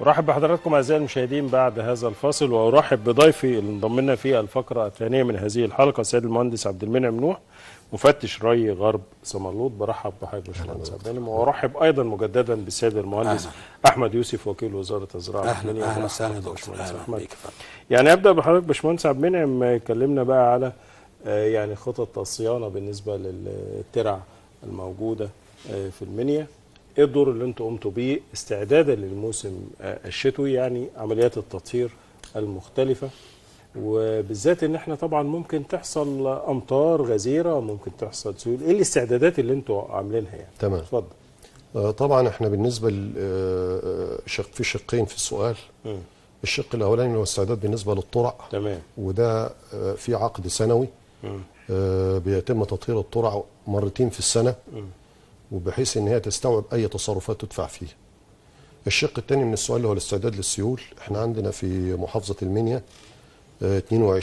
ارحب بحضراتكم اعزائي المشاهدين بعد هذا الفاصل وارحب بضيفي اللي انضم لنا في الفقره الثانيه من هذه الحلقه السيد المهندس عبد المنعم نوح مفتش ري غرب سمرلوط برحب بحضرتك باشمهندس عبد المنعم وارحب ايضا مجددا بالسيد المهندس أهلا. احمد يوسف وكيل وزاره الزراعه اهلا المنيا. اهلا برحب وسهلا يا بحضرتك دكتور باشمهندس اهلا أحمد. بيك يا فندم. يعني ابدا بحضرتك باشمهندس عبد المنعم آه، اتكلمنا بقى على آه، يعني خطط الصيانه بالنسبه للترع الموجوده آه، في المنيا ايه الدور اللي انتم قمتوا بيه استعدادا للموسم آه، الشتوي يعني عمليات التطهير المختلفه وبالذات ان احنا طبعا ممكن تحصل امطار غزيره ممكن تحصل سيول ايه الاستعدادات اللي انتم عاملينها يعني تمام. اتفضل آه، طبعا احنا بالنسبه ل- آه، آه، شق في شقين في السؤال مم. الشق الاولاني هو استعداد بالنسبه للطرع تمام وده آه، في عقد سنوي مم. آه، بيتم تطهير الطرع مرتين في السنه مم. وبحيث ان هي تستوعب اي تصرفات تدفع فيها الشق الثاني من السؤال اللي هو الاستعداد للسيول احنا عندنا في محافظه المنيا آه،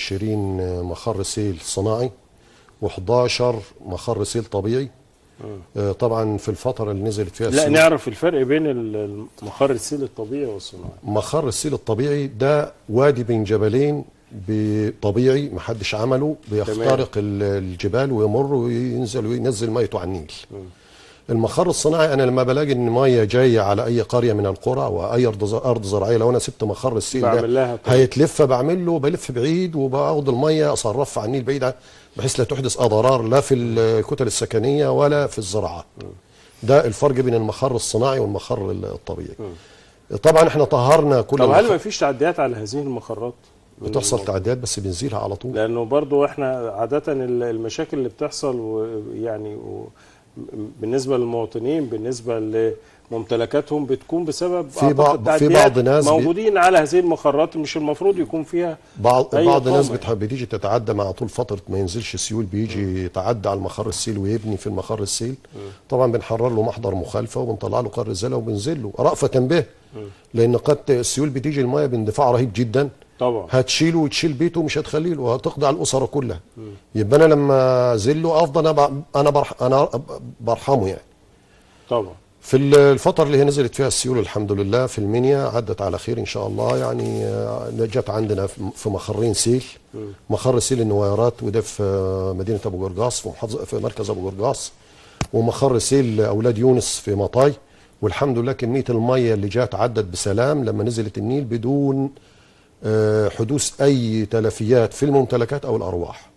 22 مخر سيل صناعي و11 مخر سيل طبيعي آه، طبعا في الفتره اللي نزلت فيها لا السيول نعرف الفرق بين ال- المخر السيل الطبيعي والصناعي مخر السيل الطبيعي ده وادي بين جبلين ب- طبيعي محدش عمله بيخترق ال- الجبال ويمر وينزل وينزل ميته على النيل المخر الصناعي انا لما بلاقي ان ميه جايه على اي قريه من القرى واي ارض ز- ارض زراعيه لو انا سبت مخر السيل بعمل لها ده طريق. هيتلف بعمل له بلف بعيد وباخد الميه اصرفها على النيل بعيد عن- بحيث لا تحدث اضرار لا في الكتل السكنيه ولا في الزراعات ده الفرق بين المخر الصناعي والمخر الطبيعي طبعا احنا طهرنا كل طب هل المخ- ما فيش تعديات على هذه المخرات؟ من بتحصل الموضوع؟ تعديات بس بنزيلها على طول لانه برضو احنا عاده ال- المشاكل اللي بتحصل ويعني و- بالنسبه للمواطنين بالنسبه لممتلكاتهم بتكون بسبب في أعتقد بعض- في تعديات بعض ناس بي- موجودين على هذه المخرات مش المفروض يكون فيها بعض أي بعض الناس إقامة بتحب بتيجي تتعدى مع طول فتره ما ينزلش سيول بيجي يتعدى على المخر السيل ويبني في المخر السيل طبعا بنحرر له محضر مخالفه وبنطلع له قرار ازاله وبنزل له رأفه به لان قد السيول بتيجي الميه باندفاع رهيب جدا طبعا هتشيله وتشيل بيته مش هتخليه له وهتقضي على الاسره كلها يبقى انا لما ازله افضل انا ب- انا برح انا برحمه يعني طبعا في ال- الفترة اللي هي نزلت فيها السيول الحمد لله في المنيا عدت على خير إن شاء الله يعني آه، جت عندنا في- في مخرين سيل مخر سيل النويرات وده في آه، مدينة أبو قرقاص في محافظة في مركز أبو قرقاص ومخر سيل أولاد يونس في مطاي والحمد لله كمية المية اللي جات عدت بسلام لما نزلت النيل بدون آه، حدوث أي تلفيات في الممتلكات أو الأرواح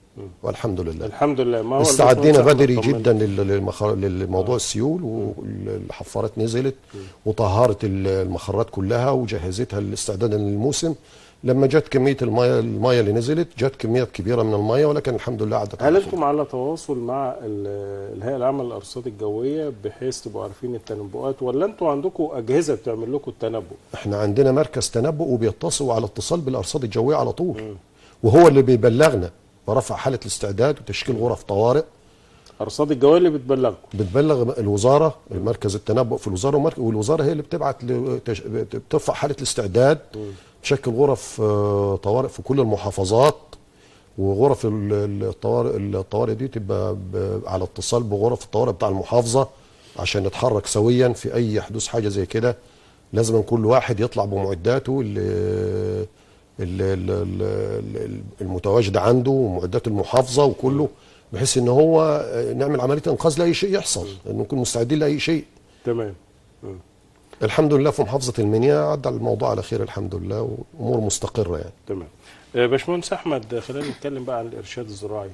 والحمد لله الحمد لله ما هو استعدينا الباشمهندس أحمد بدري طمنا. جدا لل- للمخ- للموضوع السيول والحفارات نزلت وطهرت ال- المخرات كلها وجهزتها لاستعدادا للموسم لما جت كميه الميه الميه اللي نزلت جت كميات كبيره من الميه ولكن الحمد لله عدت هل على طول. انتم على تواصل مع ال- الهيئه العامه للارصاد الجويه بحيث تبقوا عارفين التنبؤات ولا انتم عندكم اجهزه بتعمل لكم التنبؤ؟ احنا عندنا مركز تنبؤ وبيتصل على اتصال بالارصاد الجويه على طول وهو اللي بيبلغنا برفع حاله الاستعداد وتشكيل غرف طوارئ ارصاد الجويه اللي بتبلغكم بتبلغ الوزاره مركز التنبؤ في الوزاره ومركز والوزاره هي اللي بتبعت ل- تش- بترفع حاله الاستعداد تشكل غرف آه، طوارئ في كل المحافظات وغرف ال- ال- الطوارئ الطوارئ دي تبقى ب- على اتصال بغرف الطوارئ بتاع المحافظه عشان نتحرك سويا في اي حدوث حاجه زي كده لازم كل واحد يطلع بمعداته اللي ال- ال- ال- ال- المتواجده عنده ومعدات المحافظه وكله بحيث ان هو آه، نعمل عمليه انقاذ لاي شيء يحصل ان نكون مستعدين لاي شيء تمام الحمد لله في محافظه المنيا عدى الموضوع على خير الحمد لله وامور مستقره يعني تمام آه، باشمهندس احمد خلينا نتكلم بقى عن الارشاد الزراعي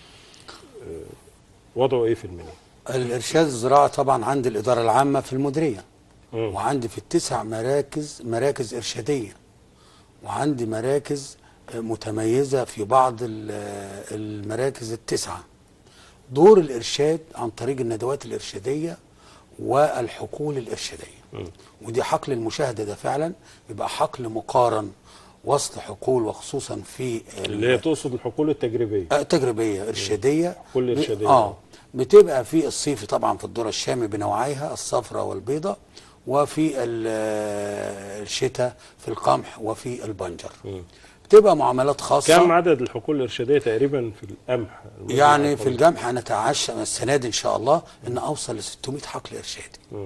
آه، وضعه ايه في المنيا؟ الارشاد الزراعي طبعا عندي الاداره العامه في المديريه مم. وعندي في التسع مراكز مراكز ارشاديه وعندي مراكز آه، متميزه في بعض ال- آه، المراكز التسعه دور الارشاد عن طريق الندوات الارشاديه والحقول الارشاديه ودي حقل المشاهده ده فعلا بيبقى حقل مقارن وسط حقول وخصوصا في ال- اللي هي تقصد الحقول التجريبيه آه، تجريبيه ارشاديه كل إرشادية. اه بتبقى في الصيفي طبعا في الذره الشامي بنوعيها الصفراء والبيضاء وفي ال- آه، الشتاء في القمح وفي البنجر بتبقى معاملات خاصه كم عدد الحقول الارشاديه تقريبا في القمح يعني في الجمح انا اتعشى السنه دي ان شاء الله ان اوصل ل 600 حقل ارشادي مم.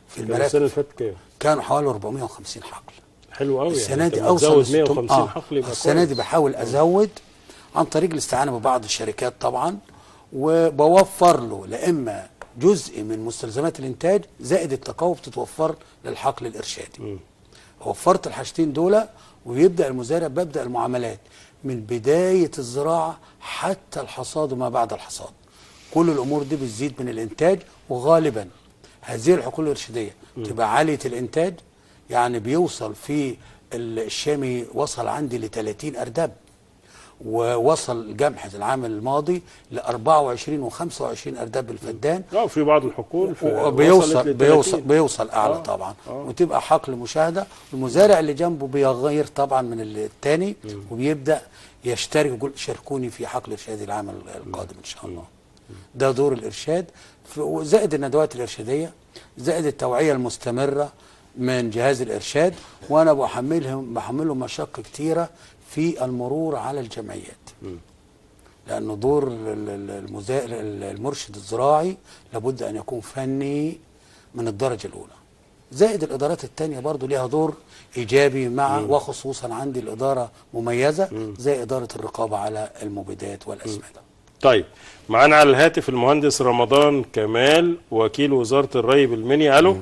في كان السنه اللي المراكز فاتت كام؟ كانوا حوالي 450 حقل حلو قوي السنه دي أنت اوصل بتزود 150 آه. حقل يبقى السنه كويس. دي بحاول ازود عن طريق الاستعانه ببعض الشركات طبعا وبوفر له لا اما جزء من مستلزمات الانتاج زائد التقوى بتتوفر للحقل الارشادي وفرت الحاجتين دول ويبدا المزارع ببدا المعاملات من بدايه الزراعه حتى الحصاد وما بعد الحصاد كل الامور دي بتزيد من الانتاج وغالبا هذه الحقول الارشاديه تبقى عاليه الانتاج يعني بيوصل في الشامي وصل عندي ل 30 ارداب ووصل جمحة العام الماضي ل 24 و25 ارداب الفدان اه في بعض الحقول في- وصلت بيوصل ل بيوصل 30. بيوصل اعلى آه، طبعا آه. وتبقى حقل مشاهده المزارع اللي جنبه بيغير طبعا من الثاني وبيبدا يشترك يقول شاركوني في حقل ارشادي العام القادم ان شاء الله ده دور الارشاد ف- زائد الندوات الارشاديه زائد التوعيه المستمره من جهاز الارشاد وانا بحملهم بحملهم مشقه كتيره في المرور على الجمعيات لأنه دور ال- ال- المزا... ال- المرشد الزراعي لابد أن يكون فني من الدرجة الأولى زائد الإدارات التانية برضو ليها دور إيجابي مع وخصوصا عندي الإدارة مميزة زي إدارة الرقابة على المبيدات والأسمدة طيب معانا على الهاتف المهندس رمضان كمال وكيل وزاره الري بالمنيا الو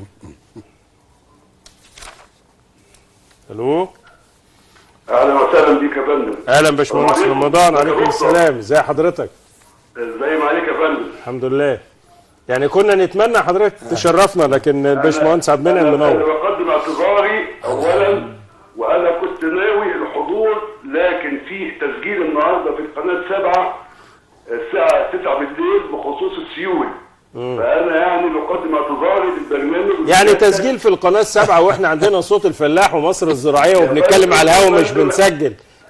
الو اهلا وسهلا بيك يا فندم اهلا باشمهندس السلام عليكم. رمضان عليكم دكتور. السلام ازي حضرتك ازاي ما عليك يا فندم الحمد لله يعني كنا نتمنى حضرتك تشرفنا لكن الباشمهندس عبد المنعم انا منور بقدم اعتذاري اولا وانا كنت ناوي الحضور لكن في تسجيل النهارده في القناه سبعة الساعه 9 بالليل بخصوص السيول فانا يعني بقدم اعتذاري للبرنامج يعني تسجيل في القناه السابعه واحنا عندنا صوت الفلاح ومصر الزراعيه وبنتكلم على الهوا مش بنسجل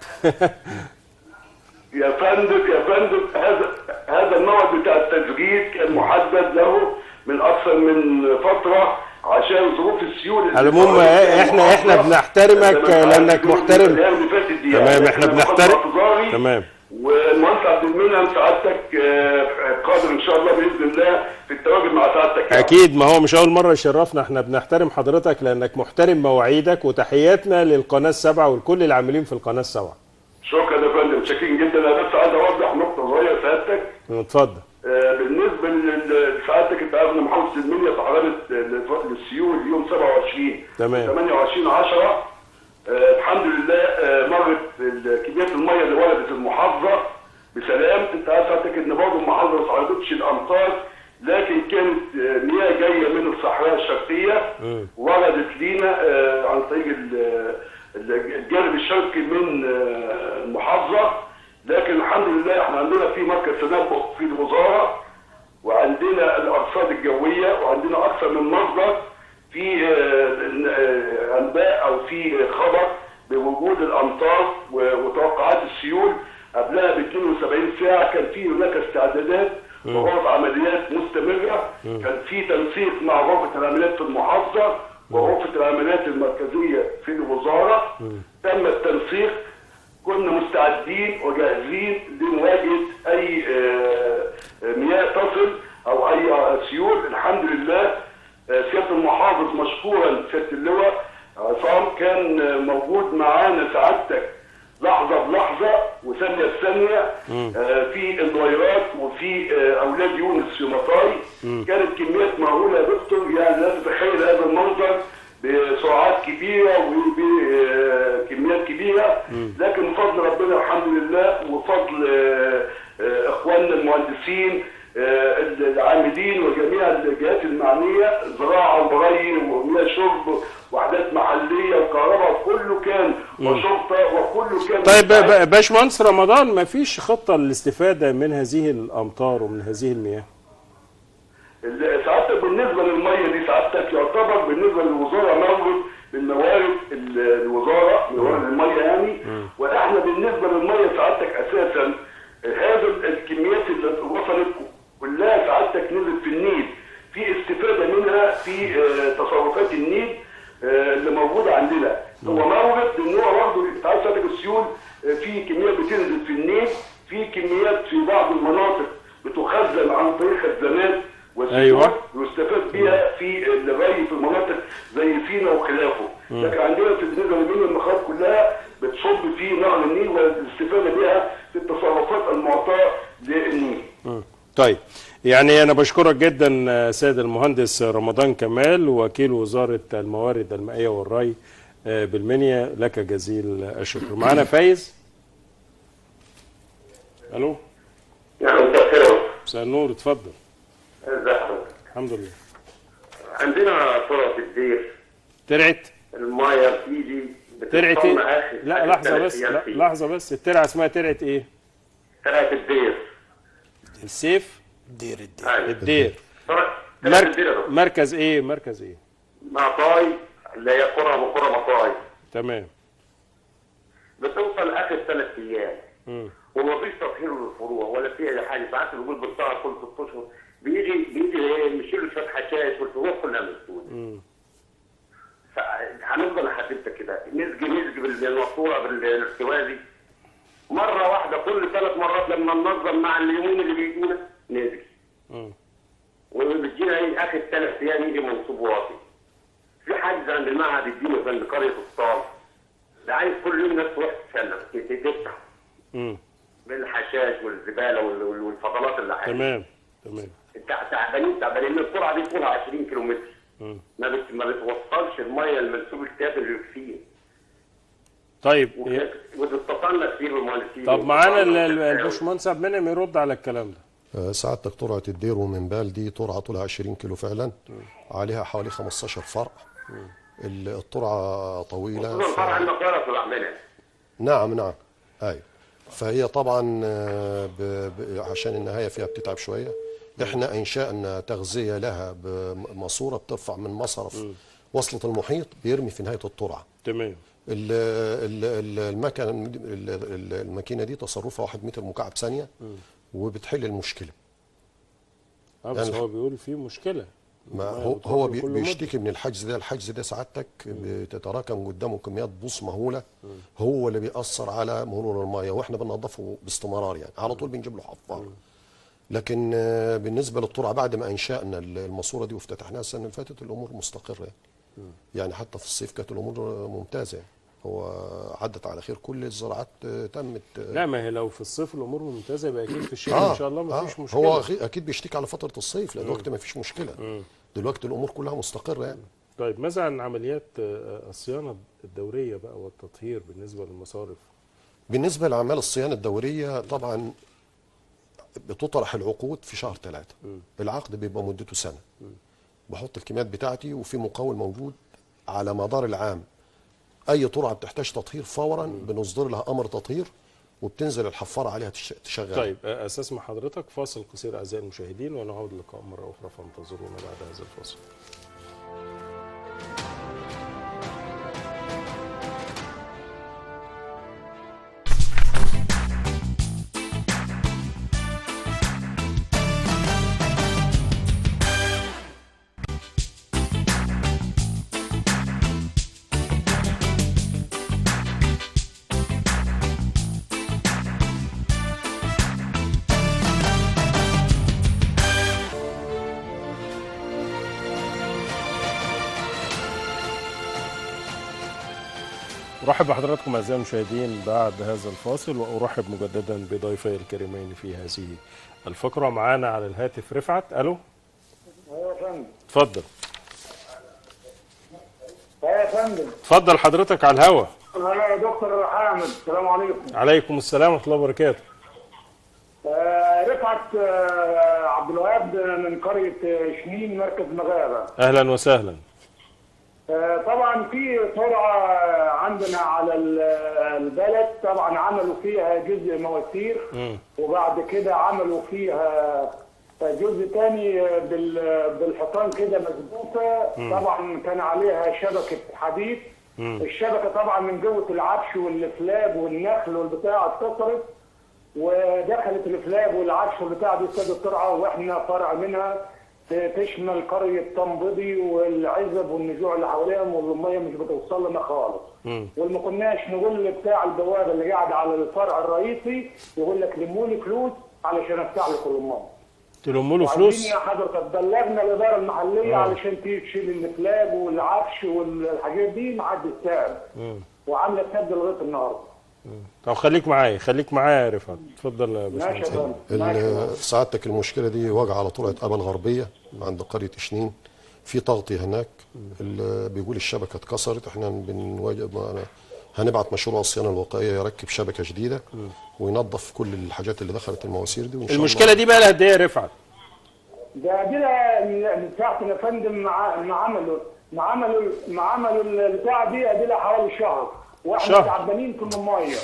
يا فندم يا فندم هذا هذا النوع بتاع التسجيل كان محدد له من اكثر من فتره عشان ظروف السيول اللي على العموم صارت احنا احنا بنحترمك لانك محترم الأيام اللي فاتت دي تمام يعني احنا أنا بنحترم بقدم اعتذاري تمام والمهندس عبد المنعم سعادتك آه، قادر ان شاء الله باذن الله في التواجد مع سعادتك يعني. اكيد ما هو مش اول مره يشرفنا احنا بنحترم حضرتك لانك محترم مواعيدك وتحياتنا للقناه السبعه ولكل العاملين في القناه السبعه شكرا يا فندم شاكرين جدا انا بس عايز اوضح نقطه صغيره سعادتك اتفضل آه، بالنسبه لل- لسعادتك انت عارف ان محافظه المنيا تعرضت للسيول يوم 27 تمام. 28 10 الحمد لله آه، مرت ال- كميات الميه اللي وردت المحافظه بسلام انت عارف سعادتك ان برضه المحافظه ما تعرضتش الامطار لكن كانت آه، مياه جايه من الصحراء الشرقيه وردت لينا آه، عن طريق ال- ال- الجانب الشرقي من آه، المحافظه لكن الحمد لله احنا عندنا في مركز تنبؤ في الوزاره وعندنا الارصاد الجويه وعندنا اكثر من مصدر في آه، آه، انباء او في خبر بوجود الامطار و- وتوقعات السيول قبلها ب 72 ساعه كان في هناك استعدادات وغرف عمليات مستمره كان في تنسيق مع غرفه العمليات في المحافظه وغرفه العمليات المركزيه في الوزاره تم التنسيق كنا مستعدين وجاهزين لمواجهه اي آه، آه، مياه تصل او اي آه، سيول الحمد لله آه، سياده المحافظ مشكورا سياده اللواء عصام كان آه، موجود معانا سعادتك لحظه بلحظه وثانيه بثانيه آه، في الدويرات وفي آه، اولاد يونس في مطاي كانت كميات مهوله يا دكتور يعني لا تتخيل هذا المنظر بسرعات كبيره وبكميات كبيره لكن بفضل ربنا الحمد لله وفضل آه، آه، اخواننا المهندسين آه، العاملين وجميع الجهات المعنيه زراعه وري ومياه شرب وحدات محليه وكهرباء كله كان وشرطه وكله كان طيب مستعد. ب- باشمهندس رمضان ما فيش خطه للاستفاده من هذه الامطار ومن هذه المياه ال- سعادتك بالنسبه للميه دي سعادتك يعتبر بالنسبه للوزاره مورد من موارد ال- الوزاره موارد الميه يعني واحنا بالنسبه للميه سعادتك اساسا هذا الكميات اللي وصلت كلها سعادتك نزلت في النيل في استفاده منها في آه، تصرفات النيل آه، اللي موجوده عندنا هو مورد ان هو برضه انت عارف سعادتك السيول آه، في كميات بتنزل في النيل في كميات في بعض المناطق بتخزن عن طريق خزانات وسيول أيوة. يستفاد بها في في الري في المناطق زي سينا وخلافه لكن عندنا في بالنسبه للمنيا المخاط كلها بتصب في نهر النيل والاستفاده بها في التصرفات المعطاه للنيل طيب يعني انا بشكرك جدا آه، سيد المهندس رمضان كمال وكيل وزاره الموارد المائيه والري آه، بالمنيا لك جزيل الشكر معانا فايز الو يعني متأخرة مساء النور اتفضل ازي حضرتك الحمد لله عندنا طرق الدير ترعت المايه بتيجي ترعت بتتصنع ايه آخر- لا آخر لحظه ثلاث بس أيام لا فيه. لحظه بس الترعه اسمها ترعه ايه طرق الدير السيف دير الدير ايوه الدير طرق طرق مرك... الدير يا دكتور. مركز ايه مركز ايه مطاي اللي هي قرى وقرى مطاي تمام بتوصل اخر ثلاث ايام مم. ومفيش تطهير للفروع ولا في اي حاجه ساعات الوجود بالطاقه كل ست اشهر بيجي بيجي ايه يشيلوا شويه حشائش والفروع كلها مسدوده مم. هنفضل حددها كده نسجي نسجي بالماسوره بالارتوازي مره واحده كل ثلاث مرات لما ننظم مع اليومين اللي بيجونا نسجي مم. وبتجينا ايه اخر ثلاث ايام يجي منصوب واطي في حاجز عند المعهد الديني في قريه الصال ده عايز كل يوم ناس تروح تتسلم تفتح مم. من الحشاش والزباله وال- وال- والفضلات اللي حوالي تمام تمام تع- تعبانين تعبانين السرعه دي طولها 20 كيلو متر مم. ما بت... ما بتوصلش الميه المنسوب الكافي اللي فيه طيب وك- واتصلنا كتير بالمهندسين طب معانا ال- ال- واتصلنا- الباشمهندس عبد المنعم يرد على الكلام ده آه، سعادتك ترعه الدير ومنبال دي ترعه طولها 20 كيلو فعلا عليها حوالي 15 فرع ال- الترعه طويله خصوصا ف... فرع النصارى في العملة نعم نعم ايوه فهي طبعا آه، ب... ب... عشان النهايه فيها بتتعب شويه احنا انشانا تغذيه لها بماسوره بترفع من مصرف وصله المحيط بيرمي في نهايه الترعه تمام ال- ال- ال- المكنه ال- ال- الماكينه دي تصرفها 1 متر مكعب ثانيه وبتحل المشكله اه بس يعني هو بيقول في مشكله ما المية هو بتروح هو له بي- كل مدة. بيشتكي من الحجز ده الحجز ده سعادتك بتتراكم قدامه كميات بوص مهوله هو اللي بيأثر على مرور الميه واحنا بننظفه باستمرار يعني على طول بنجيب له حفار لكن آه، بالنسبه للترعه بعد ما انشانا الماسوره دي وافتتحناها السنه اللي فاتت الامور مستقره يعني يعني حتى في الصيف كانت الامور ممتازه يعني. هو عدت على خير كل الزراعات آه، تمت آه، لا ما هي لو في الصيف الامور ممتازه يبقى اكيد في الشتاء ان شاء الله ما فيش مشكله هو أخي- اكيد بيشتكي على فتره الصيف لان وقت ما فيش مشكله دلوقتي الامور كلها مستقره يعني طيب ماذا عن عمليات آه، الصيانه الدوريه بقى والتطهير بالنسبه للمصارف بالنسبة لأعمال الصيانة الدورية طبعا بتطرح العقود في شهر ثلاثة العقد بيبقى مدته سنة بحط الكميات بتاعتي وفي مقاول موجود على مدار العام أي ترعة بتحتاج تطهير فورا بنصدر لها أمر تطهير وبتنزل الحفارة عليها تش- تشغل طيب آه، استسمح حضرتك فاصل قصير اعزائي المشاهدين ونعود لقاء مره اخرى فانتظرونا بعد هذا الفاصل ارحب بحضراتكم اعزائي المشاهدين بعد هذا الفاصل وارحب مجددا بضيفي الكريمين في هذه الفقره معانا على الهاتف رفعت الو ايوه يا فندم اتفضل ايوه يا فندم اتفضل حضرتك على الهوا انا يا دكتور حامد السلام عليكم عليكم السلام ورحمه الله وبركاته آه رفعت آه عبد الوهاب من قريه آه، شنين مركز مغابه اهلا وسهلا آه طبعا في سرعه عندنا على ال- البلد طبعا عملوا فيها جزء مواسير مم. وبعد كده عملوا فيها جزء تاني بال- بالحيطان كده مظبوطه طبعا كان عليها شبكه حديد الشبكه طبعا من جوه العفش والفلاب والنخل والبتاع اتكسرت ودخلت الفلاب والعفش والبتاع دي استاد الترعه واحنا فرع منها تشمل قريه طنبضي والعزب والنزوع اللي حواليهم والميه مش بتوصل لنا خالص وما كناش نقول بتاع البوابه اللي قاعد على الفرع الرئيسي يقول لك لموني فلوس علشان افتح لكم الميه تلم له وعايزين فلوس يا حضرتك بلغنا الاداره المحليه علشان تيجي تشيل النفلاج والعفش والحاجات دي معدي السعر وعامله سد لغايه النهارده طب خليك معايا خليك معايا يا رفعت اتفضل يا ماشي يا باشمهندس فندم ماشي يا ال- فندم. سعادتك المشكله دي واقعه على طلعه ابا الغربيه عند قريه شنين في تغطيه هناك اللي بيقول الشبكه اتكسرت احنا بنواجه ما- هنبعت مشروع الصيانه الوقائيه يركب شبكه جديده وينظف كل الحاجات اللي دخلت المواسير دي وان شاء المشكله الله دي بقى لها قد ايه يا رفعت ده دي لا- من ساعه يا فندم مع ما عملوا ما عملوا ما عملوا البتاع دي دي لها حوالي شهر واحنا شهر. تعبانين في الميه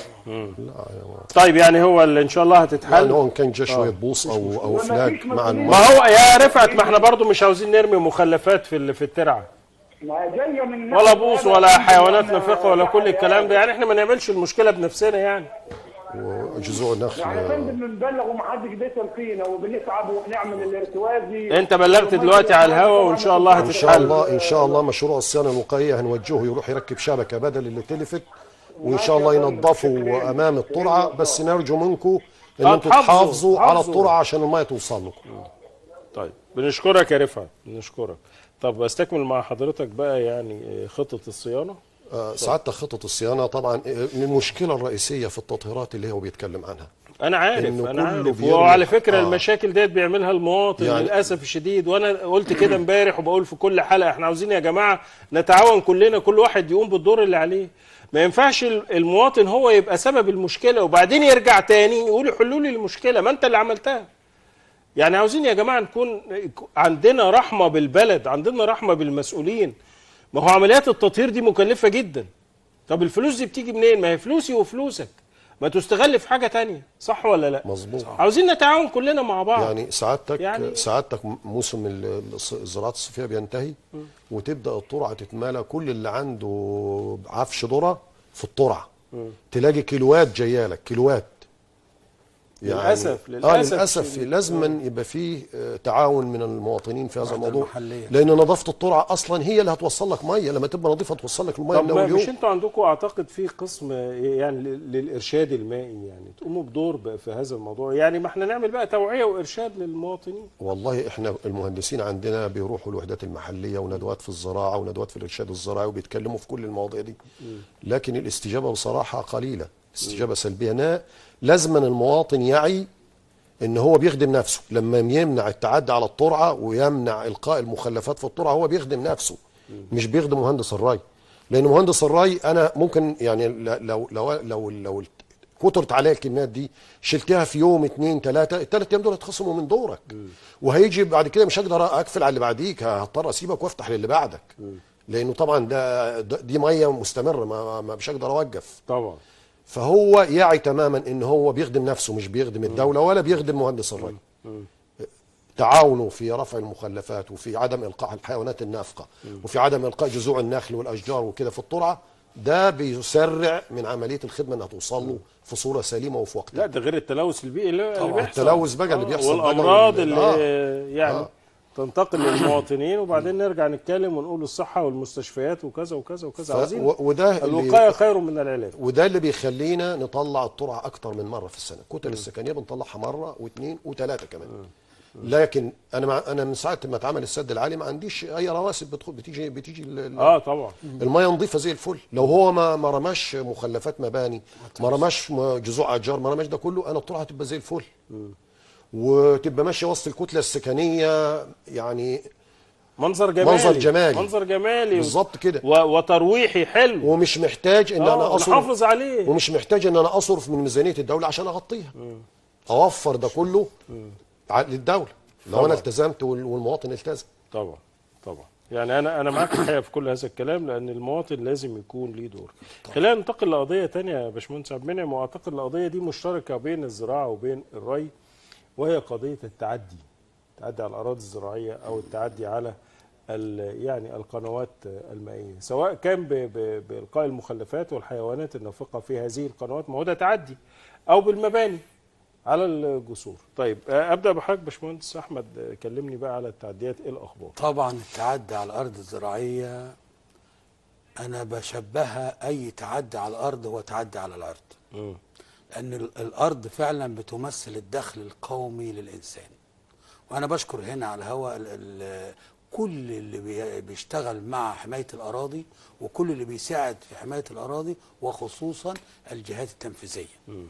طيب يعني هو اللي ان شاء الله هتتحل يعني هو ان كان جا شويه بوص او او وما فلاج فيش مع مسؤولين. ما الميه هو يا رفعت ما احنا برضو مش عاوزين نرمي مخلفات في ال- في الترعه ما جايه من ولا بوص ولا حيوانات إحنا- نافقه ولا كل الكلام ده يعني احنا ما نعملش المشكله بنفسنا يعني وجذوع يعني يا النخل فندم بنبلغ ومحدش بيسال فينا وبنتعب ونعمل الارتواز دي انت بلغت دلوقتي على الهوا وان شاء الله ان شاء هتتحل الله ان شاء الله مشروع الصيانه الوقائيه هنوجهه يروح يركب شبكه بدل اللي تلفت وان شاء الله ينظفوا امام الترعه بس نرجو منكم ان آه، انتم تحافظوا- تحافظوا على حافظوا. الترعه عشان الميه توصل لكم طيب بنشكرك يا رفعت بنشكرك طب استكمل مع حضرتك بقى يعني خطه الصيانه آه، سعادتك خطط الصيانه طبعا آه، المشكله الرئيسيه في التطهيرات اللي هو بيتكلم عنها انا عارف إنه انا كله عارف بيرمي- وعلى فكره آه. المشاكل ديت بيعملها المواطن يعني- للاسف الشديد وانا قلت كده امبارح وبقول في كل حلقه احنا عاوزين يا جماعه نتعاون كلنا كل واحد يقوم بالدور اللي عليه ما ينفعش ال- المواطن هو يبقى سبب المشكله وبعدين يرجع تاني يقول حلوا لي المشكله ما انت اللي عملتها يعني عاوزين يا جماعه نكون عندنا رحمه بالبلد عندنا رحمه بالمسؤولين ما هو عمليات التطهير دي مكلفه جدا طب الفلوس دي بتيجي منين ما هي فلوسي وفلوسك ما تستغل في حاجه تانية صح ولا لا مظبوط عاوزين نتعاون كلنا مع بعض يعني سعادتك يعني- يعني سعادتك موسم ال- الص- الزراعه الصيفيه بينتهي وتبدا الترعه تتملى كل اللي عنده عفش ذره في الترعه تلاقي كيلوات جايه لك كيلوات للأسف- اه للأسف للاسف الشديد. لازم يبقى فيه آه، تعاون من المواطنين في هذا الوحدة الموضوع المحلية. لان نظافه الترعه اصلا هي اللي هتوصل لك ميه لما تبقى نظيفه توصل لك الميه طب من ما اول مش يوم انتوا عندكم اعتقد في قسم يعني لل- للارشاد المائي يعني تقوموا بدور بقى في هذا الموضوع يعني ما احنا نعمل بقى توعيه وارشاد للمواطنين والله احنا المهندسين عندنا بيروحوا الوحدات المحليه وندوات في الزراعه وندوات في الارشاد الزراعي وبيتكلموا في كل المواضيع دي لكن الاستجابه بصراحه قليله استجابه سلبيه نا- لازما المواطن يعي ان هو بيخدم نفسه لما يمنع التعدي على الترعه ويمنع القاء المخلفات في الترعه هو بيخدم نفسه مش بيخدم مهندس الري لان مهندس الري انا ممكن يعني ل- لو لو لو لو كترت عليا الكميات دي شلتها في يوم اتنين تلاته التلات ايام دول هيتخصموا من دورك وهيجي بعد كده مش هقدر اقفل على اللي بعديك هضطر اسيبك وافتح للي بعدك لانه طبعا ده ده- دي ميه مستمره ما ما- مش هقدر اوقف طبعا فهو يعي تماما ان هو بيخدم نفسه مش بيخدم الدوله ولا بيخدم مهندس الري تعاونه في رفع المخلفات وفي عدم القاء الحيوانات النافقه وفي عدم القاء جذوع النخل والاشجار وكده في الترعه ده بيسرع من عمليه الخدمه انها توصل له في صوره سليمه وفي وقتها لا ده غير التلوث البيئي اللي اللي طبعاً، بيحصل التلوث بقى اللي آه، بيحصل بقى والامراض وال- اللي آه. يعني آه. تنتقل للمواطنين وبعدين نرجع نتكلم ونقول الصحه والمستشفيات وكذا وكذا وكذا ف- عاوزين و- وده اللي- الوقايه خير من العلاج وده اللي بيخلينا نطلع الترعه اكتر من مره في السنه الكتل السكنيه بنطلعها مره واثنين وثلاثه كمان لكن انا مع انا من ساعه ما اتعمل السد العالي ما عنديش اي رواسب بتدخل بتيجي بتيجي ال- ال- اه طبعا الميه نظيفه زي الفل لو هو ما ما رماش مخلفات مباني ما رماش م- جذوع اشجار ما رماش ده كله انا الترعه هتبقى زي الفل وتبقى ماشيه وسط الكتله السكنيه يعني منظر جمالي منظر جمالي. منظر جمالي بالظبط كده و- وترويحي حلو ومش محتاج ان انا آه اصرف نحافظ عليه ومش محتاج ان انا اصرف من ميزانيه الدوله عشان اغطيها اوفر ده كله ع- للدوله لو طبعا. انا التزمت وال- والمواطن التزم طبعا طبعا يعني انا انا معاك الحقيقه في كل هذا الكلام لان المواطن لازم يكون ليه دور خلينا ننتقل لقضيه تانية يا باشمهندس عبد المنعم واعتقد القضيه دي مشتركه بين الزراعه وبين الري وهي قضيه التعدي التعدي على الاراضي الزراعيه او التعدي على ال- يعني القنوات المائيه سواء كان ب- ب- بالقاء المخلفات والحيوانات النافقه في هذه القنوات ما هو ده تعدي او بالمباني على الجسور طيب آه، ابدا بحضرتك باشمهندس احمد آه، كلمني بقى على التعديات ايه الاخبار طبعا التعدي على الارض الزراعيه انا بشبهها اي تعدي على الارض هو تعدي على الارض لان ال- الارض فعلا بتمثل الدخل القومي للانسان وانا بشكر هنا على الهواء ال- ال- كل اللي بي- بيشتغل مع حمايه الاراضي وكل اللي بيساعد في حمايه الاراضي وخصوصا الجهات التنفيذيه.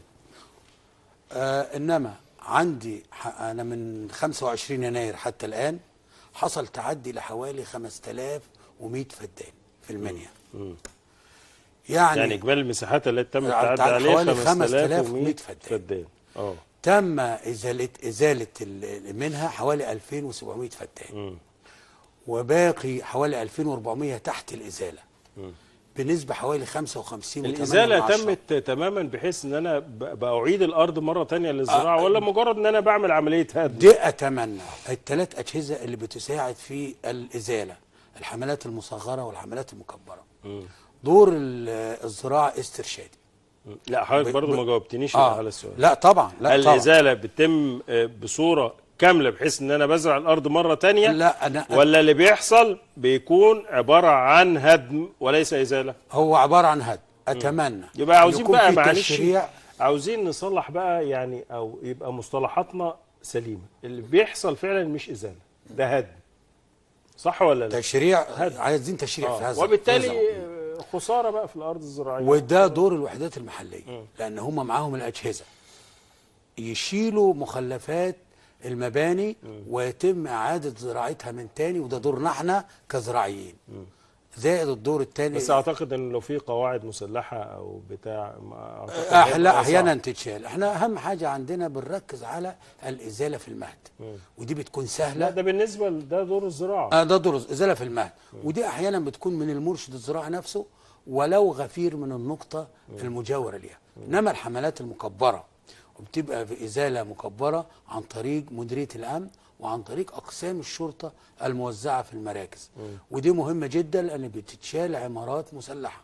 آه انما عندي ح- انا من 25 يناير حتى الان حصل تعدي لحوالي 5100 فدان في المنيا. يعني, يعني اجمالي المساحات التي تم على- التعدي على عليها حوالي 5100 5100 فدان. فدان اه تم ازاله ازاله ال- منها حوالي 2700 فدان. مم. وباقي حوالي 2400 تحت الازاله بنسبه حوالي 55 الازاله تمت تماما بحيث ان انا ب- باعيد الارض مره تانية للزراعه آه، ولا مجرد ان انا بعمل عمليه هدم دي اتمنى الثلاث اجهزه اللي بتساعد في الازاله الحملات المصغره والحملات المكبره دور ال- الزراعه استرشادي لا حضرتك ب- برضو ب- ما جاوبتنيش آه. على السؤال لا طبعا لا طبعا الازاله بتتم آه، بصوره كامله بحيث ان انا بزرع الارض مره تانية لا انا ولا اللي بيحصل بيكون عباره عن هدم وليس ازاله هو عباره عن هد اتمنى يبقى عاوزين يكون بقى في معلش تشريع عاوزين نصلح بقى يعني او يبقى مصطلحاتنا سليمه اللي بيحصل فعلا مش ازاله ده هدم صح ولا لا تشريع هد. عايزين تشريع في آه. هذا في وبالتالي هذا آه، خساره بقى في الارض الزراعيه وده دور الوحدات المحليه لان هم معاهم الاجهزه يشيلوا مخلفات المباني ويتم اعاده زراعتها من تاني وده دورنا احنا كزراعيين زائد الدور الثاني بس اعتقد ان لو في قواعد مسلحه او بتاع ما أعتقد أح هيبقى لا صعب. احيانا تتشال احنا اهم حاجه عندنا بنركز على الازاله في المهد ودي بتكون لا سهله ده بالنسبه ل- ده دور الزراعه آه ده دور ازاله في المهد ودي احيانا بتكون من المرشد الزراعي نفسه ولو غفير من النقطه المجاوره ليها انما الحملات المكبره وبتبقى في ازاله مكبره عن طريق مديريه الامن وعن طريق اقسام الشرطه الموزعه في المراكز ودي مهمه جدا لان بتتشال عمارات مسلحه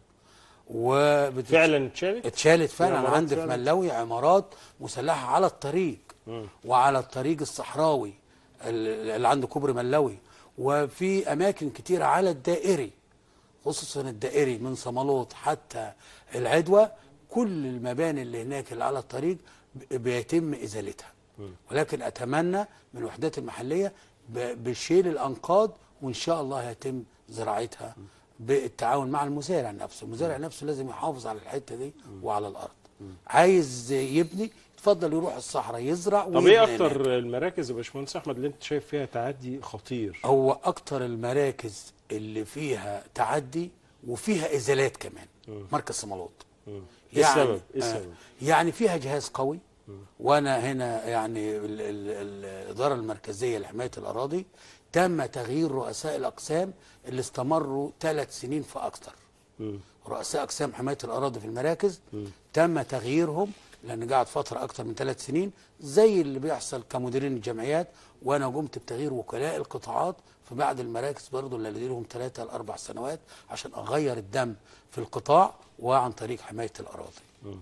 وبتتش... فعلا اتشالت اتشالت فعلا عمارات عندي في فعلا؟ ملاوي عمارات مسلحه على الطريق وعلى الطريق الصحراوي ال- اللي عند كوبري ملاوي وفي اماكن كتيره على الدائري خصوصا الدائري من صمالوط حتى العدوى كل المباني اللي هناك اللي على الطريق ب- بيتم ازالتها ولكن اتمنى من الوحدات المحليه ب- بشيل الانقاض وان شاء الله يتم زراعتها بالتعاون مع المزارع نفسه المزارع نفسه لازم يحافظ على الحته دي وعلى الارض عايز يبني يتفضل يروح الصحراء يزرع طب ويبني ايه هناك. اكتر المراكز يا باشمهندس احمد اللي انت شايف فيها تعدي خطير هو اكتر المراكز اللي فيها تعدي وفيها ازالات كمان مركز صمالوط إيه السبب؟ إيه آه، السبب؟ يعني فيها جهاز قوي وانا هنا يعني ال ال ال الاداره المركزيه لحمايه الاراضي تم تغيير رؤساء الاقسام اللي استمروا ثلاث سنين فاكثر رؤساء اقسام حمايه الاراضي في المراكز تم تغييرهم لان قعد فتره اكثر من ثلاث سنين زي اللي بيحصل كمديرين الجمعيات وانا قمت بتغيير وكلاء القطاعات في بعض المراكز برضه اللي لهم ثلاثه لاربع سنوات عشان اغير الدم في القطاع وعن طريق حمايه الاراضي.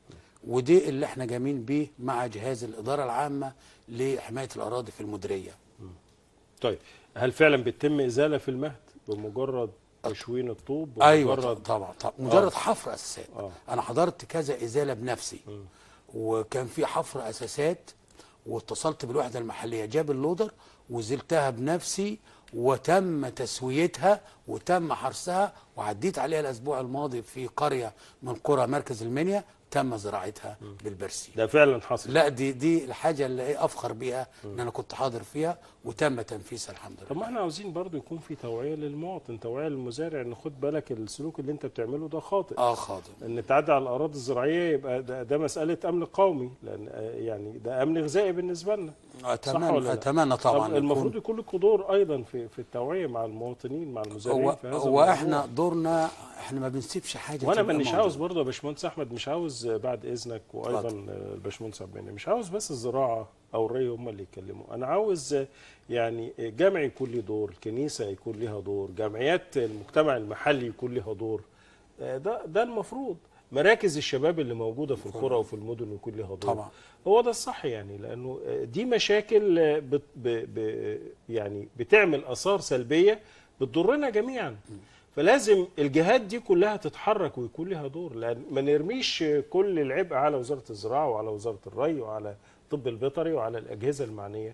ودي اللي احنا جايين بيه مع جهاز الاداره العامه لحمايه الاراضي في المديريه. طيب هل فعلا بيتم ازاله في المهد بمجرد تشوين الطوب ايوه ومجرد طبعا طبعا مجرد آه. حفر اساسات آه. انا حضرت كذا ازاله بنفسي وكان في حفر اساسات واتصلت بالوحده المحليه جاب اللودر وزلتها بنفسي وتم تسويتها وتم حرسها وعديت عليها الاسبوع الماضي في قريه من قرى مركز المنيا تم زراعتها بالبرسيم ده فعلا حصل لا دي دي الحاجه اللي ايه افخر بيها ان انا كنت حاضر فيها وتم تنفيذها الحمد طب لله ما احنا عاوزين برضو يكون في توعيه للمواطن توعيه للمزارع ان خد بالك السلوك اللي انت بتعمله ده خاطئ اه خاضر ان تعدي على الاراضي الزراعيه يبقى ده, ده مساله امن قومي لان آه، يعني ده امن غذائي بالنسبه لنا صح ولا اتمنى لا؟ اتمنى طبعا طب المفروض يكون- يكون لكم دور ايضا في في التوعيه مع المواطنين مع المزارعين هو في هذا هو الموضوع. احنا دورنا احنا ما بنسيبش حاجه وانا تبقى مش موجودة. عاوز برضه يا باشمهندس احمد مش عاوز بعد اذنك وايضا اتفضل. الباشمهندس عبد المنعم، مش عاوز بس الزراعه او الري هم اللي يتكلموا انا عاوز يعني جمع يكون له دور الكنيسه يكون لها دور جمعيات المجتمع المحلي يكون لها دور ده ده المفروض مراكز الشباب اللي موجوده في القرى وفي المدن يكون لها دور طبعا. هو ده الصح يعني لانه دي مشاكل بت ب ب يعني بتعمل اثار سلبيه بتضرنا جميعا فلازم الجهات دي كلها تتحرك ويكون لها دور لان ما نرميش كل العبء على وزاره الزراعه وعلى وزاره الري وعلى الطب البيطري وعلى الاجهزه المعنيه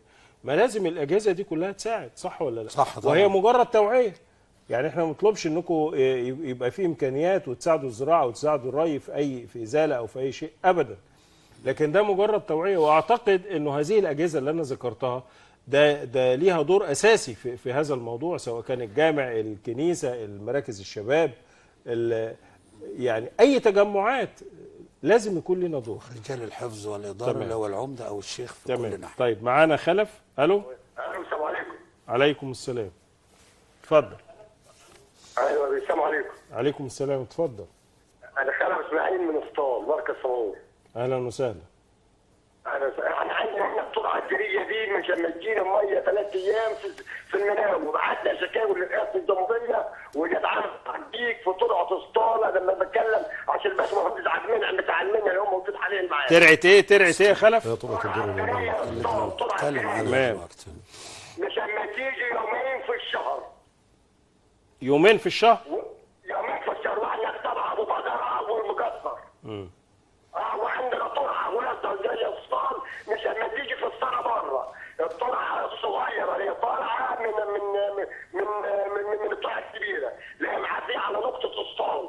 ما لازم الاجهزه دي كلها تساعد صح ولا لا صح طبعا. وهي مجرد توعيه يعني احنا ما نطلبش انكم يبقى في امكانيات وتساعدوا الزراعه وتساعدوا الري في اي في ازاله او في اي شيء ابدا لكن ده مجرد توعيه واعتقد انه هذه الاجهزه اللي انا ذكرتها ده ده ليها دور اساسي في في هذا الموضوع سواء كان الجامع الكنيسه المراكز الشباب ال- يعني اي تجمعات لازم يكون لنا دور رجال الحفظ والاداره تمام. اللي هو العمده او الشيخ في كل تمام ناحيه طيب معانا خلف الو الو السلام عليكم عليكم السلام اتفضل ايوه السلام عليكم عليكم السلام اتفضل انا خالد اسماعيل من اسطول مركز صمود اهلا وسهلا انا احنا عندنا احنا الطلعه الجريه دي مش لما تجينا ميه ثلاث ايام في في المنام وبعتنا شكاوي للرئاسه الجمهوريه وجدعان عنديك في طلعه اسطوله لما بتكلم عشان الباشمهندس مهندس عبد المنعم بتاع المنيا اللي هو موجود حاليا معايا ترعت ايه ترعت ايه يا خلف هي طرقه الدور والمنبر اتكلم على تمام. الوقت مش لما تيجي يومين في الشهر يومين في الشهر يومين في الشهر وعندك طلعه ابو بدر والمقصر اه وعندنا طلعه ولاد زي الصال مش لما تيجي في السنه بره الطلعه الصغيره اللي هي طالعه من من من من من, من الطلعه الكبيره اللي هي معديه على نقطه الصال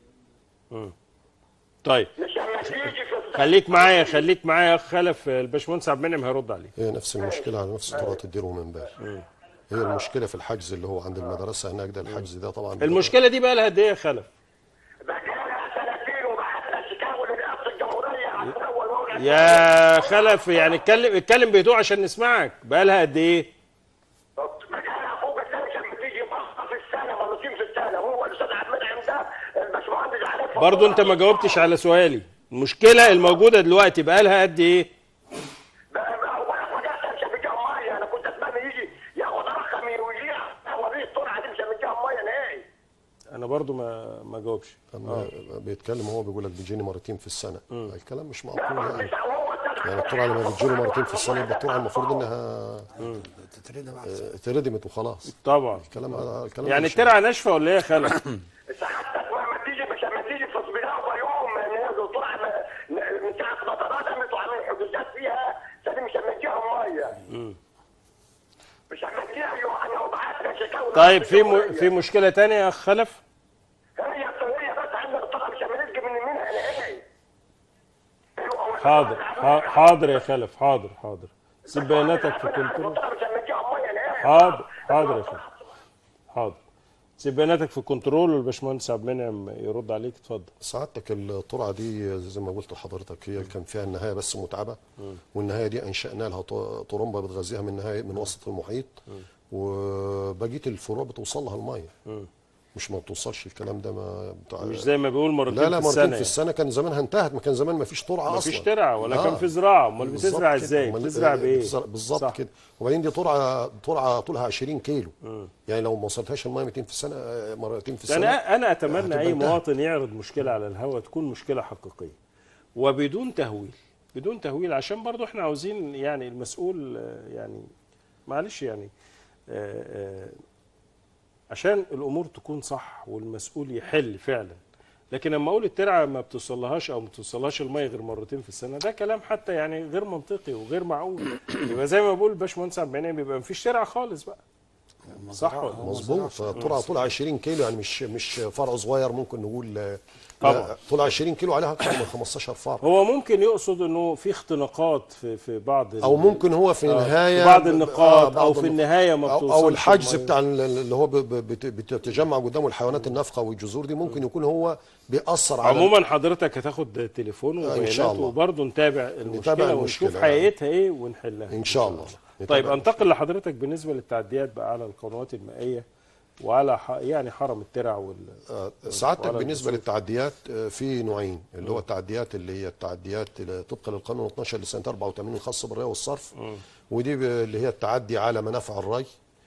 طيب مش لما تيجي في السنه خليك معايا خليك معايا يا اخ خلف الباشمهندس عبد المنعم هيرد عليك هي نفس المشكله على نفس طرقه الدير ومنبر هي المشكله في الحجز اللي هو عند المدرسه هناك ده الحجز ده طبعا المشكله دي بقى لها قد ايه يا خلف بقالها سنتين وبعتنا شكاوى لرئاسه الجمهوريه عشان اول موعد يا خلف يعني اتكلم اتكلم بهدوء عشان نسمعك بقى لها قد ايه مكانها فوق الثاني لما تيجي مرة في السنة مرتين في السنة هو الأستاذ عبد المنعم ده الباشمهندس عارف برضو انت ما جاوبتش على سؤالي المشكله الموجوده دلوقتي بقى لها قد ايه هو أنا فجأة مش مديها مية أنا كنت أتمنى يجي ياخد رقمي ويجي أوريه الطلعة دي مش مديها مية نهائي انا برضو ما ما جاوبش اما بيتكلم هو بيقول لك بيجيني مرتين في السنه الكلام مش معقول يعني مش هو الأستاذ يعني الطرعه لما بتجيله مرتين في السنه يبقى الطرعه المفروض انها تتردم آه، اتردمت وخلاص طبعا الكلام هذا الكلام يعني مش- الترعه ناشفه ولا ايه يا خلف حتى لما تيجي مش لما تيجي في صبيان يوم نازل الطلعة من ساعة ما تردمت وعملوا حجوزات فيها ثاني مش مديها مية مش مديها أنا وبعتنا شكاوى طيب في م... للجمهورية. في مشكله تانية يا اخ خلف هي الطريقة بس عندنا الطلعة مش هنلقى من منها نهائي حاضر ح- حاضر يا خلف حاضر حاضر سيب بياناتك في كنترول حاضر حاضر يا خلف حاضر سيب بياناتك في كنترول والباشمهندس عبد المنعم يرد عليك اتفضل سعادتك الطرعه دي زي ما قلت لحضرتك هي كان فيها النهايه بس متعبه والنهايه دي انشانا لها ط- طرمبه بتغذيها من نهايه من وسط المحيط وبقيه الفروع بتوصل لها الميه مش ما بتوصلش الكلام ده ما بتاع مش زي ما بيقول مرتين لا لا في مرتين السنه في السنه كان زمانها انتهت ما كان زمان ما فيش طرعه ما اصلا فيش ترعه ولا آه. كان في زراعه امال بالظبط بتزرع كده. ازاي أمال- بتزرع بايه بتزرع- بالظبط صح. كده وبعدين دي طرعه طرعه طولها 20 كيلو يعني لو ما وصلتهاش الميه 200 في السنه آه، مرتين في السنه انا انا اتمنى هتبقى اي انتهت. مواطن يعرض مشكله على الهواء تكون مشكله حقيقيه وبدون تهويل بدون تهويل عشان برضو احنا عاوزين يعني المسؤول آه، يعني معلش يعني آه، آه، عشان الامور تكون صح والمسؤول يحل فعلا لكن لما اقول الترعه ما بتوصلهاش او ما بتوصلهاش الميه غير مرتين في السنه ده كلام حتى يعني غير منطقي وغير معقول يبقى زي ما بقول الباشمهندس عبد المنعم يبقى مفيش ترعه خالص بقى صح ولا مظبوط طلع طلع 20 كيلو يعني مش مش فرع صغير ممكن نقول آه، طبعا. لا، طلع 20 كيلو عليها اكثر من 15 فرع هو ممكن يقصد انه في اختناقات في في بعض ال- او ممكن هو في آه، النهايه في بعض آه، النقاط بعض او في النق- النهايه ما أو, بتوصلش او الحجز المية. بتاع ال- اللي هو ب- ب- بت- بتتجمع قدامه الحيوانات النافقه والجذور دي ممكن يكون هو بيأثر على عموما حضرتك هتاخد تليفون آه، إن وبيانات شاء الله. وبرضه نتابع المشكله ونشوف المشكلة، حقيقتها ايه ونحلها ان شاء الله طيب نتابع انتقل لحضرتك بالنسبه للتعديات بقى على القنوات المائيه وعلى ح... يعني حرم الترع وال آه، سعادتك وعلى بالنسبه الرسوم. للتعديات آه، في نوعين اللي هو التعديات اللي هي التعديات اللي طبقا للقانون 12 لسنه 84 الخاصه بالري والصرف ودي ب- اللي هي التعدي على منافع الري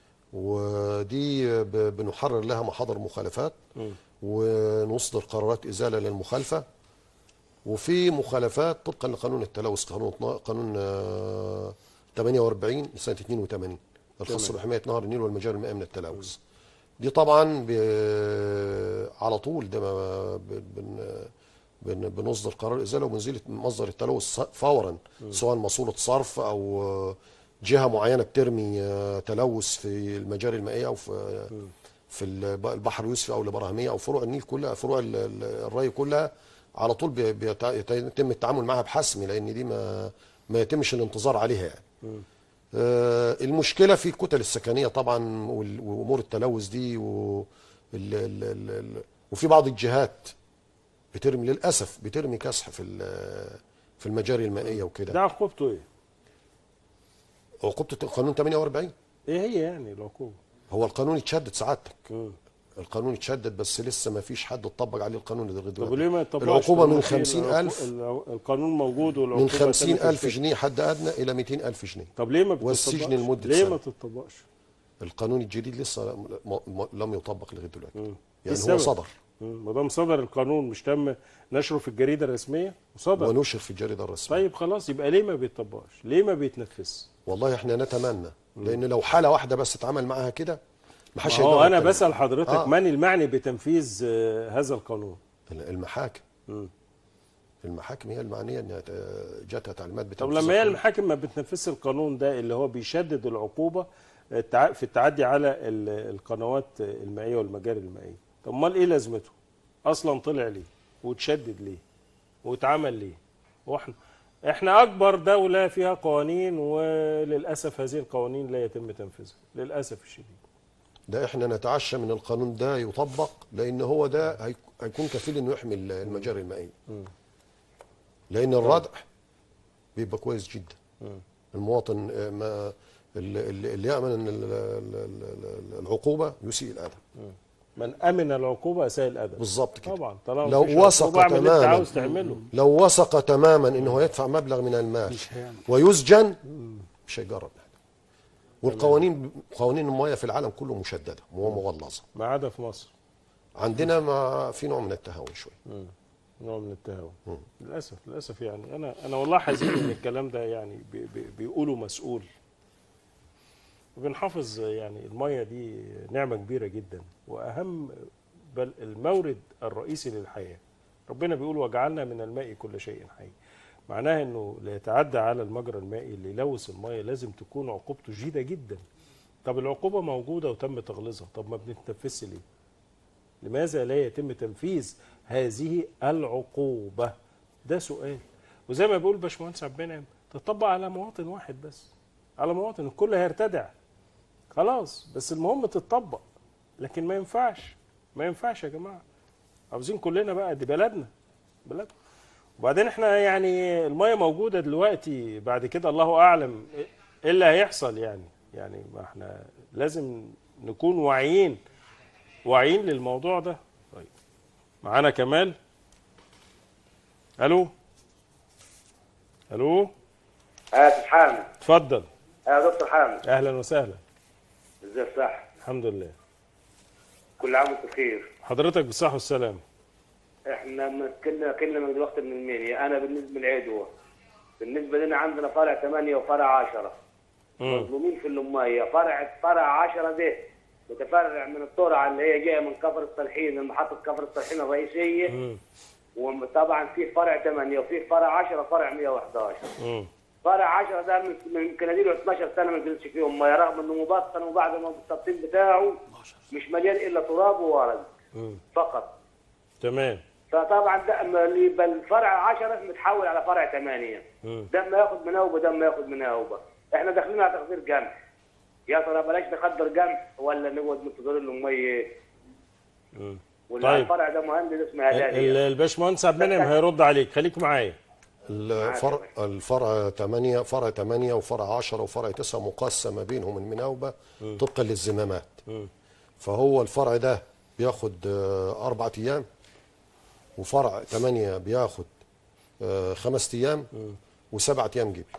ودي ب- بنحرر لها محاضر مخالفات ونصدر قرارات ازاله للمخالفه وفي مخالفات طبقا لقانون التلوث قانون اتنا- قانون آه، 48 لسنه 82 الخاص بحمايه نهر النيل والمجاري المائيه من التلوث دي طبعا ب... على طول ده ما ب- بن... بن... بنصدر قرار ازاله وبنزيل مصدر التلوث فورا سواء ماسوره صرف او جهه معينه بترمي آه، تلوث في المجاري المائيه او في في الب- البحر اليوسفي او الابراهيميه او فروع النيل كلها فروع ال- ال- الري كلها على طول بي- بيتع- يتم التعامل معها بحسم لان دي ما ما يتمش الانتظار عليها يعني آه، المشكله في الكتل السكنيه طبعا وال- وامور التلوث دي و ال- ال- ال- ال- وفي بعض الجهات بترمي للاسف بترمي كسح في ال- في المجاري المائيه وكده ده عقوبته ايه؟ عقوبه القانون 48 ايه هي يعني العقوبه؟ هو القانون اتشدد سعادتك مم. القانون اتشدد بس لسه ما فيش حد اتطبق عليه القانون لغايه طب دلوقتي وليه ما يطبقش العقوبه طالما من في 50000 العقو- القانون موجود والعقوبه من 50000 تم تنفيذها؟ جنيه حد ادنى الى 200000 جنيه طب ليه ما بتطبقش؟ والسجن لمدة ليه سنة. ما تطبقش؟ القانون الجديد لسه م- م- لم يطبق لغايه دلوقتي إيه يعني السبب؟ هو صدر مم. ما دام صدر القانون مش تم نشره في الجريده الرسميه وصدر ونشر في الجريده الرسميه طيب خلاص يبقى ليه ما بيطبقش؟ ليه ما بيتنفذش؟ والله احنا نتمنى لان لو حاله واحده بس اتعمل معاها كده ما حدش ما هو هيجرب انا كده. بسال حضرتك آه. من المعني بتنفيذ آه، هذا القانون؟ المحاكم مم. المحاكم هي المعنيه انها ت- جاتها تعليمات طب بتنفيذ لما هي القانون. المحاكم ما بتنفذش القانون ده اللي هو بيشدد العقوبه التع- في التعدي على ال- القنوات المائيه والمجاري المائيه طب امال ايه لازمته اصلا طلع ليه وتشدد ليه واتعمل ليه واحنا احنا اكبر دوله فيها قوانين وللاسف هذه القوانين لا يتم تنفيذها للاسف الشديد ده احنا نتعشى من القانون ده يطبق لان هو ده هيك- هيكون كفيل انه يحمي ال- المجاري المائيه لان الردع بيبقى كويس جدا المواطن آه، ما اللي اللي يامن ان ال- ال- ال- ال- العقوبه يسيء الادب من امن العقوبه اساء الادب بالظبط كده طبعا طالما لو مفيش وثق عقوبة، اعمل اللي انت تماماً. عاوز تعمله لو وثق تماما انه هيدفع مبلغ من المال مش هيعمل. ويسجن مش هيجرب والقوانين قوانين المياه في العالم كله مشدده ومغلظه ما عدا في مصر عندنا ما في نوع من التهاون شويه نوع من التهاون للاسف للاسف يعني انا انا والله حزين ان الكلام ده يعني بي بي بيقولوا مسؤول وبنحافظ يعني الميه دي نعمه كبيره جدا واهم بل المورد الرئيسي للحياه ربنا بيقول وجعلنا من الماء كل شيء حي معناها انه لا يتعدى على المجرى المائي اللي يلوث الميه لازم تكون عقوبته شديده جدا طب العقوبه موجوده وتم تغليظها طب ما بنتنفذش ليه لماذا لا يتم تنفيذ هذه العقوبة ده سؤال وزي ما بيقول باشمهندس عبد المنعم تطبق على مواطن واحد بس على مواطن الكل هيرتدع خلاص بس المهم تتطبق لكن ما ينفعش ما ينفعش يا جماعة عاوزين كلنا بقى دي بلدنا بلدنا وبعدين احنا يعني المية موجودة دلوقتي بعد كده الله أعلم ايه اللي هيحصل يعني يعني ما احنا لازم نكون واعيين واعيين للموضوع ده طيب معانا كمال الو الو يا استاذ حامد اتفضل يا دكتور حامد اهلا وسهلا ازاي صح الحمد لله كل عام وانت بخير حضرتك بالصحه والسلام احنا من- كنا كنا من دلوقتي من المنيا انا بالنسبه للعدوى بالنسبه لنا عندنا فرع 8 وفرع 10 مم. مظلومين في الاميه فرع فرع 10 ده متفرع من الترعه اللي هي جايه من كفر الصالحين من محطه كفر الصالحين الرئيسيه مم. وطبعا في فرع 8 وفي فرع 10 فرع 111 مم. فرع 10 ده من من يمكن اديله 12 سنه ما نزلش فيهم ميه رغم انه مبطن وبعد ما التبطين بتاعه مش مليان الا تراب وورق مم. فقط تمام فطبعا ده اما اللي يبقى الفرع 10 متحول على فرع 8 مم. ده ما ياخد مناوبه ده ما ياخد مناوبه احنا داخلين على تقدير جمع يا ترى بلاش نقدر جمع ولا نقعد منتظرين له ميه مم. ولا طيب. الفرع ده مهندس اسمه ال- ال- هداني الباشمهندس عبد المنعم هيرد عليك خليك معايا الفرع الفرع 8 فرع 8 وفرع 10 وفرع 9 مقسم ما بينهم المناوبه طبقا للزمامات مم. فهو الفرع ده بياخد آه، أربع أيام وفرع 8 بياخد آه، خمس أيام وسبعة أيام جبل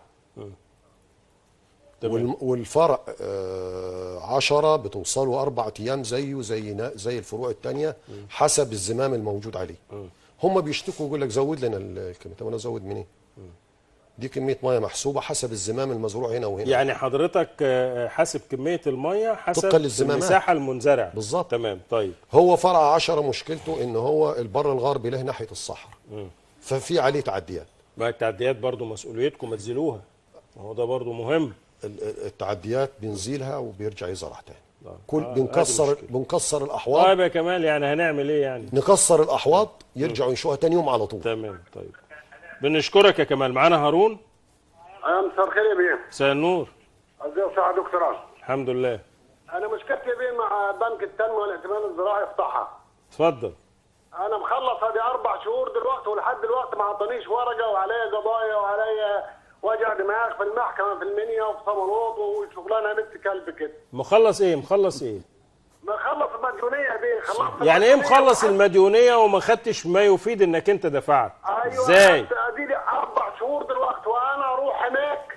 تمام. والم- والفرع آه، عشرة بتوصله أربع أيام زيه زي نا- زي الفروع التانية حسب الزمام الموجود عليه هم بيشتكوا يقول لك زود لنا ال- الكمية طب أنا أزود منين؟ دي كمية مية محسوبة حسب الزمام المزروع هنا وهنا يعني حضرتك آه، حاسب كميه الميه حسب طبقاً للزمامات. المساحه المنزرعه بالظبط. تمام طيب هو فرع عشرة مشكلته ان هو البر الغربي له ناحيه الصحراء ففي عليه تعديات ما التعديات برضو مسؤوليتكم ما تزيلوها ما هو ده برضو مهم ال- التعديات بنزيلها وبيرجع يزرع تاني آه. كل آه، بنكسر هذه مشكلة. بنكسر الاحواض طيب يا كمال يعني هنعمل ايه يعني نكسر الاحواض يرجعوا ينشوها تاني يوم على طول تمام طيب بنشكرك يا كمال معانا هارون انا مساء الخير يا بيه مساء النور ازي صحة دكتور عاصم الحمد لله انا مشكلتي يا بيه مع بنك التنميه والائتمان الزراعي افتحها اتفضل انا مخلص هذه اربع شهور دلوقتي ولحد دلوقتي ما عطانيش ورقه وعليا قضايا وعليا وجع دماغ في المحكمه في المنيا وفي صمالوط وشغلانه بنت كلب كده مخلص ايه مخلص ايه مخلص المديونيه يا بيه خلصت يعني ايه المديونية مخلص وحد- المديونيه وما خدتش ما يفيد انك انت دفعت ايوه ازاي بس ادي لي اربع شهور دلوقتي وانا اروح هناك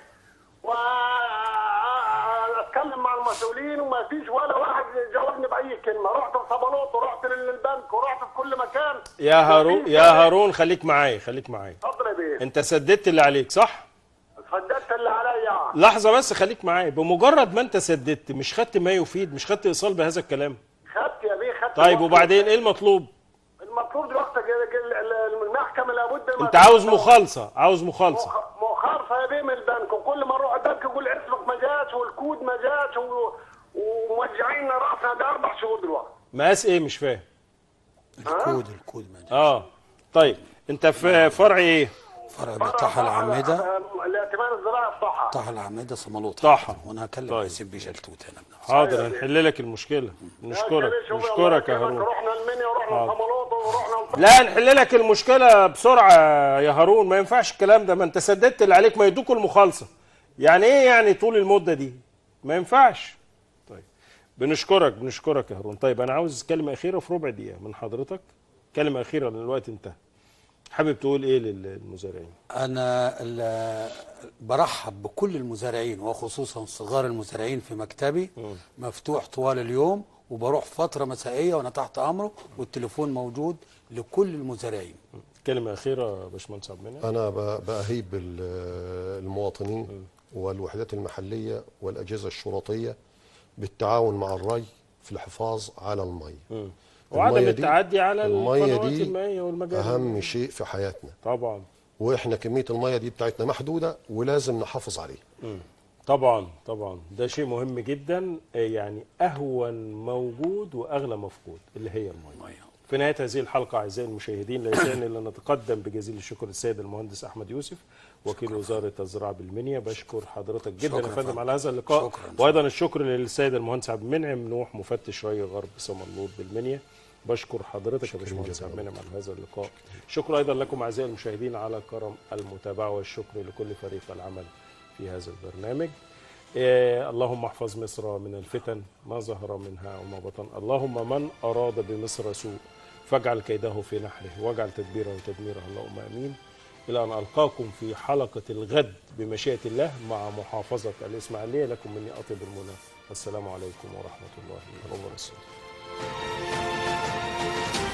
واتكلم مع المسؤولين وما فيش ولا واحد جاوبني باي كلمه رحت في صبالوط ورحت للبنك ورحت في كل مكان يا هارون مفيش يا حاجة. هارون خليك معايا خليك معايا اتفضل يا بيه انت سددت اللي عليك صح صدقت اللي عليا لحظه بس خليك معايا بمجرد ما انت سددت مش خدت ما يفيد مش خدت ايصال بهذا الكلام خدت يا بيه خدت طيب الوقت. وبعدين ايه المطلوب المفروض دلوقتي ال- ال- المحكمه لابد ما- انت عاوز مخالصه عاوز مخالصه مخ- مخالصه يا بيه من البنك وكل ما اروح البنك يقول اسمك ما جاش والكود ما جاش و- وموجعين راسنا ده اربع شهور دلوقتي مقاس ايه مش فاهم الكود الكود ما جاش. اه طيب انت في فرع ايه فرع بطاحة العميدة الائتمان الزراعي في طحا طاحة العميدة صمالوط طحا. وانا هكلم طيب. حسين بيشلتوت هنا بنفسه. حاضر هنحل لك المشكله نشكرك نشكرك يا هارون رحنا المنيا ورحنا حاضر. صمالوط ورحنا لا نحل لك المشكله بسرعه يا هارون ما ينفعش الكلام ده ما انت سددت اللي عليك ما يدوكوا المخالصه يعني ايه يعني طول المده دي ما ينفعش طيب بنشكرك بنشكرك يا هارون طيب انا عاوز كلمه اخيره في ربع دقيقه من حضرتك كلمه اخيره لان الوقت انتهى حابب تقول ايه للمزارعين انا ال- برحب بكل المزارعين وخصوصا صغار المزارعين في مكتبي مفتوح طوال اليوم وبروح فترة مسائية وانا تحت امره والتليفون موجود لكل المزارعين كلمه اخيره يا باشمهندس عبد المنعم انا ب- باهيب ال- المواطنين والوحدات المحليه والاجهزه الشرطيه بالتعاون مع الري في الحفاظ على الميه وعدم المية دي- التعدي على الميه القنوات دي المائيه والمجاري اهم شيء في حياتنا طبعا واحنا كميه الميه دي بتاعتنا محدوده ولازم نحافظ عليها طبعا طبعا ده شيء مهم جدا آه، يعني اهون موجود واغلى مفقود اللي هي الميه في نهايه هذه الحلقه اعزائي المشاهدين لا يسعني الا ان نتقدم بجزيل الشكر للسيد المهندس احمد يوسف وكيل وزاره الزراعه بالمنيا بشكر حضرتك جدا شكرا يا فندم فندم. على هذا اللقاء شكرا. وايضا الشكر للسيد المهندس عبد المنعم نوح مفتش ري غرب سمنوط بالمنيا بشكر حضرتك يا باشمهندس عبد المنعم على هذا اللقاء شكرا ايضا لكم اعزائي المشاهدين على كرم المتابعه والشكر لكل فريق العمل في هذا البرنامج إيه اللهم احفظ مصر من الفتن ما ظهر منها وما بطن اللهم من أراد بمصر سوء فاجعل كيده في نحره واجعل تدبيره وتدميره اللهم امين الى ان القاكم في حلقه الغد بمشيئه الله مع محافظه الاسماعيليه لكم مني اطيب المنى والسلام عليكم ورحمه الله وبركاته